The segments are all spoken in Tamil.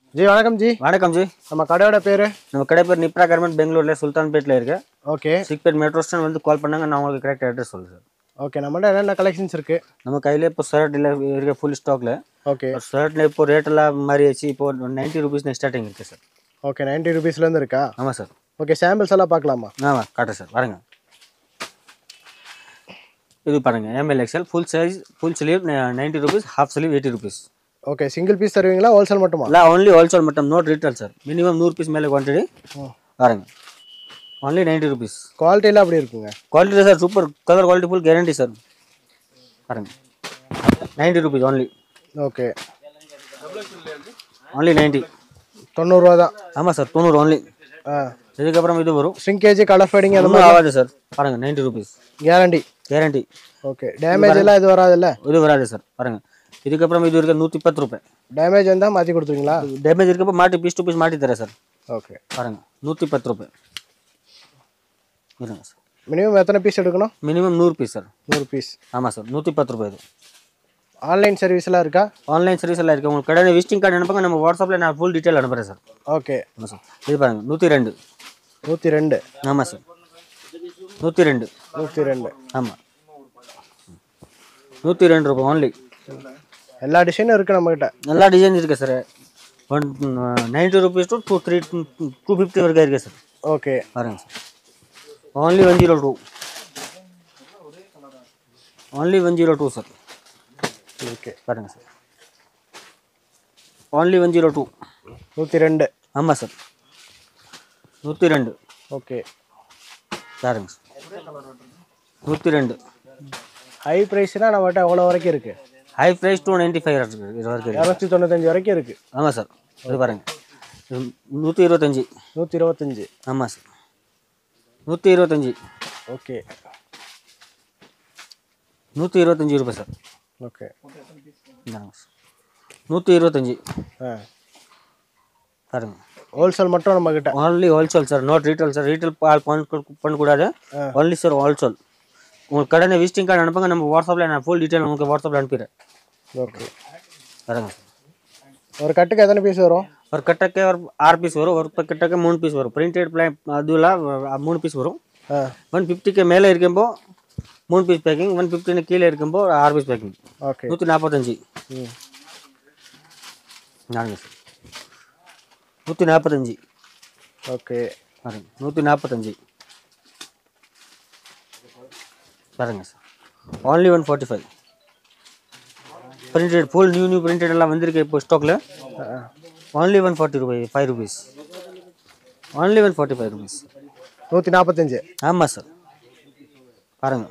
ஜி வணக்கம் ஜி வணக்கம் ஜி நம்ம கடையோட பேரு நம்ம கடை பேர் நிப்ரா கார்மெண்ட் பெங்களூர்ல சுல்தான்பேட்டில் இருக்கு ஓகே சிக்பேட் மெட்ரோ ஸ்டேஷன் வந்து கால் பண்ணாங்க நான் உங்களுக்கு கரெக்ட் அட்ரஸ் சொல்லுறேன் சார் ஓகே நம்மகிட்ட என்னென்ன கலெக்ஷன்ஸ் இருக்கு நம்ம கையில் இப்போ ஷர்ட் இல்லை இருக்க ஃபுல் ஸ்டாக்ல ஓகே ஷர்ட்ல இப்போ ரேட் எல்லாம் மாறியாச்சு இப்போ நைன்ட்டி ருபீஸ் ஸ்டார்டிங் இருக்கு சார் ஓகே நைன்ட்டி ருபீஸ்லேருந்து இருக்கா ஆமாம் சார் ஓகே சாம்பிள்ஸ் எல்லாம் பார்க்கலாமா ஆமாம் காட்டுறேன் சார் பாருங்க இது பாருங்க M L XL full size full sleeve ninety rupees half sleeve eighty rupees okay single piece தருவீங்களா ஹோல்சேல் மட்டுமா இல்லை ஒன்லி ஹோல்சேல் மட்டும் நோட் ரீட்டெயில் சார் மினிமம் நூறு பீஸ் மேலே குவான்டிட்டி பாருங்க ஒன்லி நைன்ட்டி ருபீஸ் குவாலிட்டிலாம் அப்படி இருக்குங்க quality sir super colour quality full guarantee sir பாருங்க ninety rupees only okay only ninety தொண்ணூறுரூவா தான் ஆமாம் சார் தொண்ணூறு ஒன்லி ஆ இதுக்கப்புறம் இது வரும் ஸ்ரிங்கேஜ் கலர் ஃபேடிங் அந்த ஒன்றும் ஆகாது சார் பாருங்க ninety rupees guarantee guarantee okay damage எல்லாம் இது வராதுல்ல இது வராது சார் பாருங்க இதுக்கப்புறம் இது இருக்க நூற்றி பத்து ரூபாய் டேமேஜ் வந்தால் மாற்றி கொடுத்துருவீங்களா டேமேஜ் இருக்கப்போ மாட்டி பீஸ் டு பீஸ் மாட்டி தரேன் சார் ஓகே பாருங்க நூற்றி பத்து ரூபாய் இருங்க சார் மினிமம் எத்தனை பீஸ் எடுக்கணும் மினிமம் நூறு பீஸ் சார் நூறு பீஸ் ஆமாம் சார் நூற்றி பத்து ரூபாய் இது ஆன்லைன் சர்வீஸ்லாம் இருக்கா ஆன்லைன் சர்வீஸ் எல்லாம் இருக்குது உங்களுக்கு கடை விசிட்டிங் கார்டு அனுப்புங்க நம்ம வாட்ஸ்அப்பில் நான் ஃபுல் டீட்டெயில் அனுப்புகிறேன் சார் ஓகே ஆமாம் சார் இது பாருங்க நூற்றி ரெண்டு நூற்றி ரெண்டு ஆமாம் சார் நூற்றி ரெண்டு நூற்றி ரெண்டு ஆமாம் நூற்றி ரெண்டு ரூபாய் ஒன்லி எல்லா டிசைனும் இருக்குது நம்மக்கிட்ட எல்லா டிசைன் இருக்கு sir one ninety rupees to two three two fifty வரைக்கும் இருக்கு சார் ஓகே பாருங்க sir only one zero two only one zero two sir okay பாருங்க sir only one zero two நூற்றி ரெண்டு ஆமாம் சார் நூற்றி ரெண்டு ஓகே பாருங்க சார் நூற்றி ரெண்டு ஹை ப்ரைஸ்னால் நம்மகிட்ட எவ்வளோ வரைக்கும் இருக்குது high price two ninety five இது வரைக்கும் இருக்கு இரநூத்தி தொண்ணூத்தஞ்சு வரைக்கும் இருக்குது ஆமாம் சார் இது பாருங்க இது நூற்றி இருபத்தஞ்சி நூற்றி இருபத்தஞ்சி ஆமாம் சார் நூற்றி இருபத்தஞ்சி ஓகே நூற்றி இருபத்தஞ்சி ரூபாய் சார் ஓகே இந்தாங்க சார் நூற்றி இருபத்தஞ்சி ஆ பாருங்க ஹோல்சேல் மட்டும் நம்மக்கிட்ட only wholesale sir not retail sir retail பண்ணக்கூடாது ஒன்லி சார் ஹோல்சேல் உங்களுக்கு கடனை விசிட்டிங் கார்டு அனுப்புங்க நம்ம வாட்ஸ்அப்பில் நான் ஃபுல் டீட்டெயில் உங்களுக்கு வாட்ஸ்அப்பில் அனுப்பிடுறேன் ஓகே பாருங்க சார் ஒரு கட்டுக்கு எத்தனை பீஸ் வரும் ஒரு கட்டಕ್ಕೆ ஒரு ஆறு பீஸ் வரும் ஒரு கட்டಕ್ಕೆ மூணு பீஸ் வரும் பிரிண்டட் பிளே அதுலாம் மூணு பீஸ் வரும் ஆ ஒன் ஃபிஃப்டிக்கு மேலே இருக்கும்போ மூணு பீஸ் பேக்கிங் ஒன் ஃபிஃப்டின்னு கீழே இருக்கும்போ ஆறு பீஸ் பேக்கிங் ஓகே நூற்றி நாற்பத்தஞ்சு ம் நானுங்க சார் நூற்றி நாற்பத்தஞ்சு ஓகே பாருங்க நூற்றி நாற்பத்தஞ்சு பாருங்க sir only one forty five printed full new new printed எல்லாம் வந்திருக்கு இப்போ ஸ்டாக்கில் ஆ ஓன்லி ஒன் ஃபார்ட்டி ரூபாய் five rupees only one forty five rupees நூற்றி நாற்பத்தஞ்சு ஆமாம் சார் பாருங்க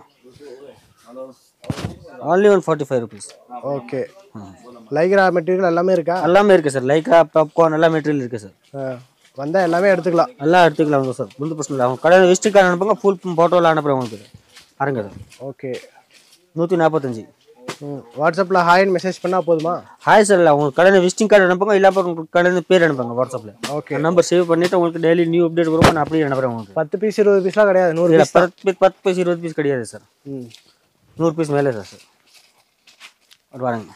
only one forty five rupees okay lycra material எல்லாமே இருக்கா எல்லாமே இருக்குது சார் லைக்கா பாப்கார்ன் எல்லா மெட்டீரியல் இருக்குது சார் ஆ வந்தால் எல்லாமே எடுத்துக்கலாம் எல்லாம் எடுத்துக்கலாம் வாங்க சார் முந்து பிரச்சனை இல்லை அவங்க கடையில் விசிட்டிங் கார்டு அனுப்புங்க ஃபுல் ஃபோட்டோவில் அனுப்புகிறேன் உங்களுக்கு பாருங்க சார் ஓகே நூற்றி நாற்பத்தஞ்சு ம் வாட்ஸ்அப்பில் ஹாய்னு மெசேஜ் பண்ணால் போதுமா ஹாய் சார் இல்லை உங்களுக்கு கடையில் விசிட்டிங் கார்டு அனுப்புங்க இல்லாமல் உங்களுக்கு கடையில் பேர் அனுப்புங்க வாட்ஸ்அப்பில் ஓகே நம்பர் சேவ் பண்ணிவிட்டு உங்களுக்கு டெய்லி நியூ அப்டேட் வரும் நான் அப்படியே அனுப்புகிறேன் உங்களுக்கு பத்து பீஸ் இருபது பீஸ்லாம் கிடையாது நூறு இல்லை பீஸ் பத்து பீஸ் பத்து பீஸ் இருபது பீஸ் கிடையாது சார் ம் நூறு பீஸ் மேலே சார் சார் ஒரு பாருங்க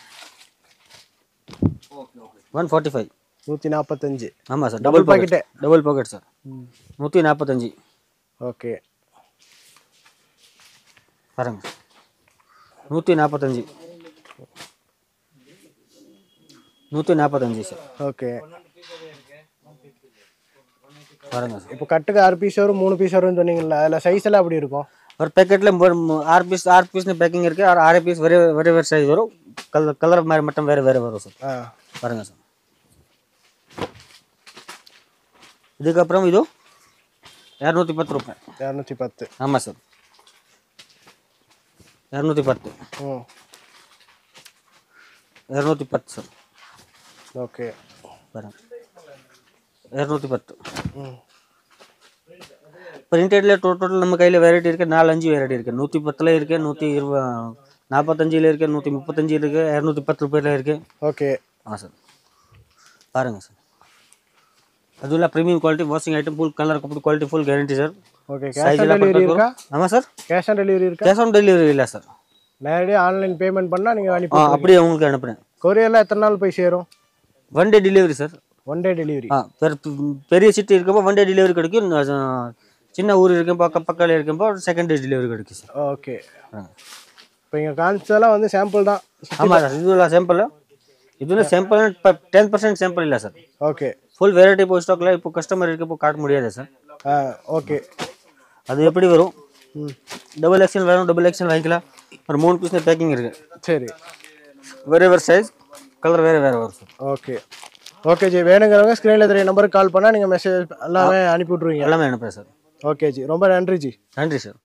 ஒன் ஃபார்ட்டி ஃபைவ் நூற்றி நாற்பத்தஞ்சு ஆமாம் sir double pocket double pocket sir ம் நூற்றி நாற்பத்தஞ்சு ஓகே பாருங்க நூற்றி நாற்பத்தஞ்சு நூற்றி நாற்பத்தஞ்சு சார் ஓகே பாருங்க சார் இப்போ கட்டுக்கு ஆறு பீஸ் வரும் மூணு பீஸ் வரும்னு சொன்னீங்கல்ல அதில் சைஸ் எல்லாம் அப்படி இருக்கும் ஒரு பேக்கெட்டில் ஆறு பீஸ் ஆறு பீஸ்னு பேக்கிங் இருக்குது ஆறு ஆறு பீஸ் வேறு வேறு வேறு சைஸ் வரும் கலர் கலர் மாதிரி மட்டும் வேறு வேறு வரும் சார் ஆ பாருங்க சார் இதுக்கப்புறம் இது இரநூத்தி பத்து ரூபாய் இரநூத்தி பத்து ஆமாம் சார் இரநூத்தி பத்து ம் இரநூத்தி பத்து சார் ஓகே பாருங்க இரநூத்தி பத்து ம் பிரிண்டட்ல டோட்டல் நம்ம கையில் வெரைட்டி இருக்குது நாலு அஞ்சு வெரைட்டி இருக்குது நூற்றி பத்தில் இருக்குது நூற்றி இருபது நாற்பத்தஞ்சில் இருக்குது நூற்றி முப்பத்தஞ்சு இருக்குது இரநூத்தி பத்து ரூபாயில் இருக்குது ஓகே ஆ சார் பாருங்கள் சார் அதுவும் இல்லை premium quality washing item full colour கப்பல் quality full guarantee sir okay cash size on எல்லாம் டெலிவரி perfect இருக்கா வரும். ஆமாம் சார் கேஷ் ஆன் டெலிவரி இருக்கா கேஷ் ஆன் டெலிவரி இல்லை சார் நேரடியாக ஆன்லைன் பேமெண்ட் பண்ணால் நீங்கள் ஆ அனுப்பி அப்படியே உங்களுக்கு அனுப்புகிறேன் கொரியரில் எத்தனை நாள் போய் சேரும் one day delivery sir one day delivery ஆ பெரு- பெரிய சிட்டி இருக்கப்போ ஒன் டே டெலிவரி கிடைக்கும் அஹ், சின்ன ஊர் இருக்கப்போ பக்க பக்கத்தில் இருக்கப்போ செகண்ட் டே டெலிவரி கிடைக்கும் சார் ஓகே இப்போ இங்கே காமிச்சதெல்லாம் வந்து சாம்பிள் தான் ஆமாம் சார் இதுல சாம்பிள் இதுல சாம்பிள் இப்போ டென் பர்சன்ட் சாம்பிள் இல்லை சார் ஓகே ஃபுல் வெரைட்டி இப்போ ஸ்டாக்ல இப்போ கஸ்டமர் இருக்கப்போ காட்ட முடியாது சார் ஆ ஓகே அது எப்படி வரும் ம் டபுள் எக்ஸ்எல் வேணும் டபுள் எக்ஸ்எல் வாங்கிக்கலாம் ஒரு மூணு பீஸ் பேக்கிங் இருக்கு சரி வேறு வேறு சைஸ் கலர் வேறு வேறு வரும் சார் ஓகே ஓகே ஜி வேணுங்கிறவங்க ஸ்க்ரீனில் தெரிய நம்பருக்கு கால் பண்ணால் நீங்கள் மெசேஜ் எல்லாமே அனுப்பி விட்ருவீங்க எல்லாமே அனுப்புகிறேன் சார் ஓகே ஜி ரொம்ப நன்றி ஜி நன்றி சார்